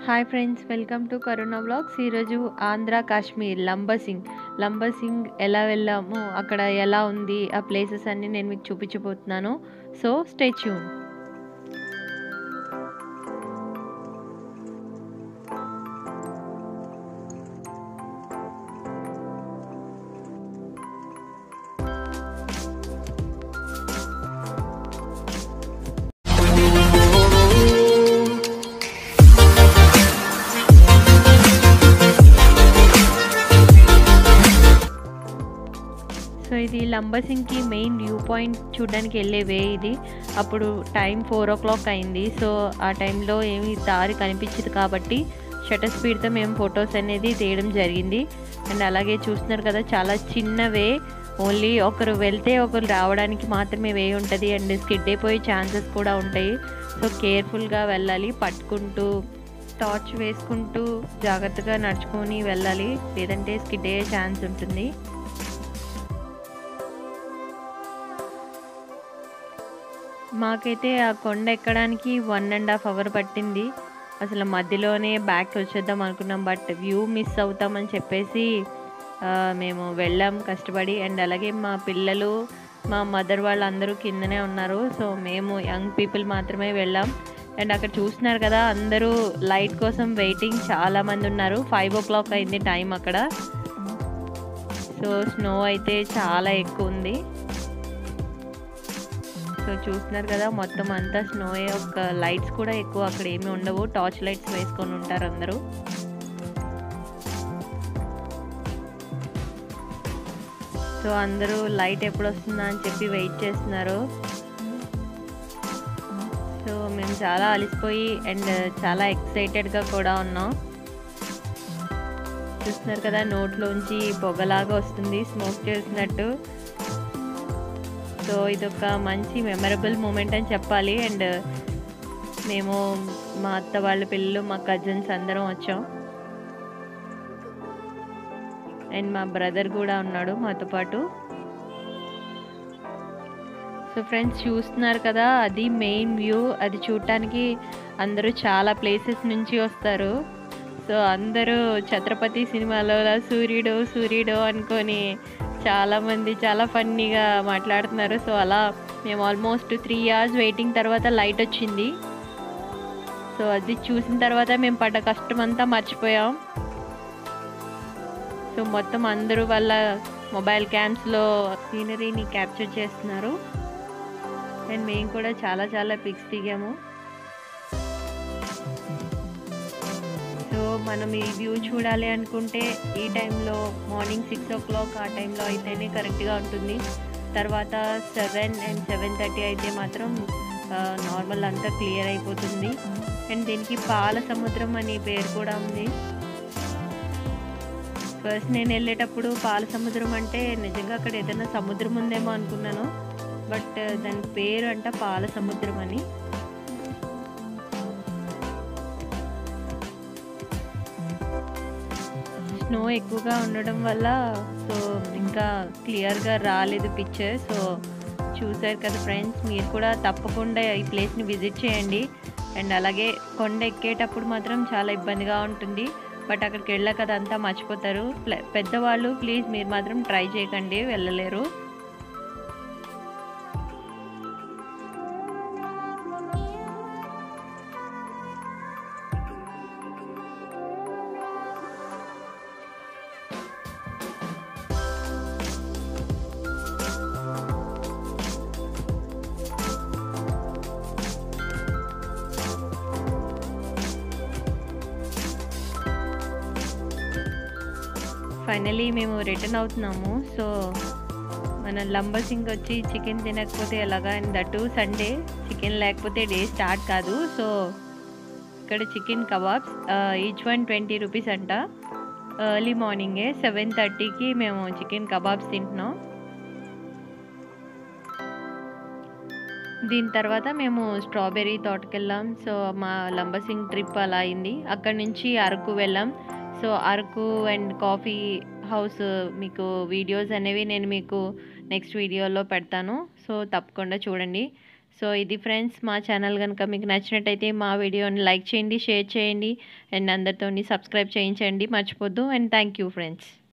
hi friends welcome to corona blogs ఈరోజు ఆంధ్ర కాశ్మీర్ లంబసింగ్ లంబసింగ్ ఎలా వెళ్ళాము అక్కడ ఎలా ఉంది ఆ ప్లేసెస్ అన్నీ నేను మీకు చూపించబోతున్నాను సో స్టే ట్యూన్ సో ఇది లంబసింగ్కి మెయిన్ వ్యూ పాయింట్ చూడడానికి వెళ్ళే వే ఇది అప్పుడు టైం ఫోర్ ఓ క్లాక్ అయింది సో ఆ టైంలో ఏమి దారి కనిపించదు కాబట్టి షటర్ స్పీడ్తో మేము ఫొటోస్ అనేది తీయడం జరిగింది అండ్ అలాగే చూస్తున్నారు కదా చాలా చిన్న వే ఓన్లీ ఒకరు వెళ్తే ఒకరు రావడానికి మాత్రమే వే ఉంటుంది అండ్ స్కిడ్ అయిపోయే ఛాన్సెస్ కూడా ఉంటాయి సో కేర్ఫుల్గా వెళ్ళాలి పట్టుకుంటూ టార్చ్ వేసుకుంటూ జాగ్రత్తగా నడుచుకొని వెళ్ళాలి లేదంటే స్కిడ్ అయ్యే ఛాన్స్ ఉంటుంది మాకైతే ఆ కొండ ఎక్కడానికి వన్ అండ్ హాఫ్ అవర్ పట్టింది అసలు మధ్యలోనే బ్యాక్ వచ్చేద్దాం అనుకున్నాం బట్ వ్యూ మిస్ అవుతామని చెప్పేసి మేము వెళ్ళాం కష్టపడి అండ్ అలాగే మా పిల్లలు మా మదర్ వాళ్ళందరూ కిందనే ఉన్నారు సో మేము యంగ్ పీపుల్ మాత్రమే వెళ్ళాం అండ్ అక్కడ చూస్తున్నారు కదా అందరూ లైట్ కోసం వెయిటింగ్ చాలా మంది ఉన్నారు ఫైవ్ ఓ క్లాక్ అయింది టైం అక్కడ సో స్నో అయితే చాలా ఎక్కువ ఉంది సో చూస్తున్నారు కదా మొత్తం అంతా స్నో ఒక లైట్స్ కూడా ఎక్కువ అక్కడ ఏమి ఉండవు టార్చ్ లైట్స్ వేసుకొని ఉంటారు అందరూ సో అందరూ లైట్ ఎప్పుడు వస్తుందా అని చెప్పి వెయిట్ చేస్తున్నారు సో మేము చాలా అలిసిపోయి అండ్ చాలా ఎక్సైటెడ్గా కూడా ఉన్నాం చూస్తున్నారు కదా నోట్లోంచి పొగలాగా వస్తుంది స్మోక్ చేసినట్టు సో ఇదొక మంచి మెమరబుల్ మూమెంట్ అని చెప్పాలి అండ్ మేము మా అత్త వాళ్ళ పిల్లలు మా కజిన్స్ అందరం వచ్చాం అండ్ మా బ్రదర్ కూడా ఉన్నాడు మాతో పాటు సో ఫ్రెండ్స్ చూస్తున్నారు కదా అది మెయిన్ వ్యూ అది చూడటానికి అందరూ చాలా ప్లేసెస్ నుంచి వస్తారు సో అందరూ ఛత్రపతి సినిమాలో సూర్యుడు సూర్యుడు అనుకొని చాలామంది చాలా ఫన్నీగా మాట్లాడుతున్నారు సో అలా మేము ఆల్మోస్ట్ త్రీ అవర్స్ వెయిటింగ్ తర్వాత లైట్ వచ్చింది సో అది చూసిన తర్వాత మేము పడ్డ కష్టం అంతా మర్చిపోయాం సో మొత్తం అందరూ వాళ్ళ మొబైల్ క్యామ్స్లో సీనరీని క్యాప్చర్ చేస్తున్నారు అండ్ మేము కూడా చాలా చాలా పిక్స్ దిగాము సో మనం ఈ వ్యూ చూడాలి అనుకుంటే ఈ టైంలో మార్నింగ్ సిక్స్ ఓ క్లాక్ ఆ టైంలో అయితేనే కరెక్ట్గా ఉంటుంది తర్వాత సెవెన్ అండ్ సెవెన్ థర్టీ అయితే మాత్రం నార్మల్ అంతా క్లియర్ అయిపోతుంది అండ్ దీనికి పాల సముద్రం అనే పేరు కూడా ఉంది ఫస్ట్ నేను వెళ్ళేటప్పుడు పాల సముద్రం అంటే నిజంగా అక్కడ ఏదైనా సముద్రం ఉందేమో అనుకున్నాను బట్ దాని పేరు అంట పాల సముద్రం అని స్నో ఎక్కువగా ఉండడం వల్ల సో ఇంకా క్లియర్గా రాలేదు పిక్చర్ సో చూసారు కదా ఫ్రెండ్స్ మీరు కూడా తప్పకుండా ఈ ప్లేస్ని విజిట్ చేయండి అండ్ అలాగే కొండ ఎక్కేటప్పుడు మాత్రం చాలా ఇబ్బందిగా ఉంటుంది బట్ అక్కడికి వెళ్ళాక అదంతా మర్చిపోతారు పెద్దవాళ్ళు ప్లీజ్ మీరు మాత్రం ట్రై చేయకండి వెళ్ళలేరు ఫైనలీ మేము రిటర్న్ అవుతున్నాము సో మన లంబసింగ్ వచ్చి చికెన్ తినకపోతే ఎలాగా అండ్ దట్టు సండే చికెన్ లేకపోతే డే స్టార్ట్ కాదు సో ఇక్కడ chicken kebabs each one twenty rupees అంట ఎర్లీ మార్నింగే సెవెన్ థర్టీకి మేము చికెన్ కబాబ్స్ తింటున్నాం దీని తర్వాత మేము స్ట్రాబెర్రీ తోటకెళ్ళాం సో మా లంబసింగ్ ట్రిప్ అలా అయింది అక్కడి నుంచి అరకు వెళ్ళాం so Araku and coffee house మీకు వీడియోస్ అనేవి నేను మీకు నెక్స్ట్ వీడియోలో పెడతాను సో తప్పకుండా చూడండి సో ఇది ఫ్రెండ్స్ మా ఛానల్ కనుక మీకు నచ్చినట్టయితే మా వీడియోని లైక్ చేయండి షేర్ చేయండి అండ్ అందరితో సబ్స్క్రైబ్ చేయించండి మర్చిపోద్దు అండ్ థ్యాంక్ యూ ఫ్రెండ్స్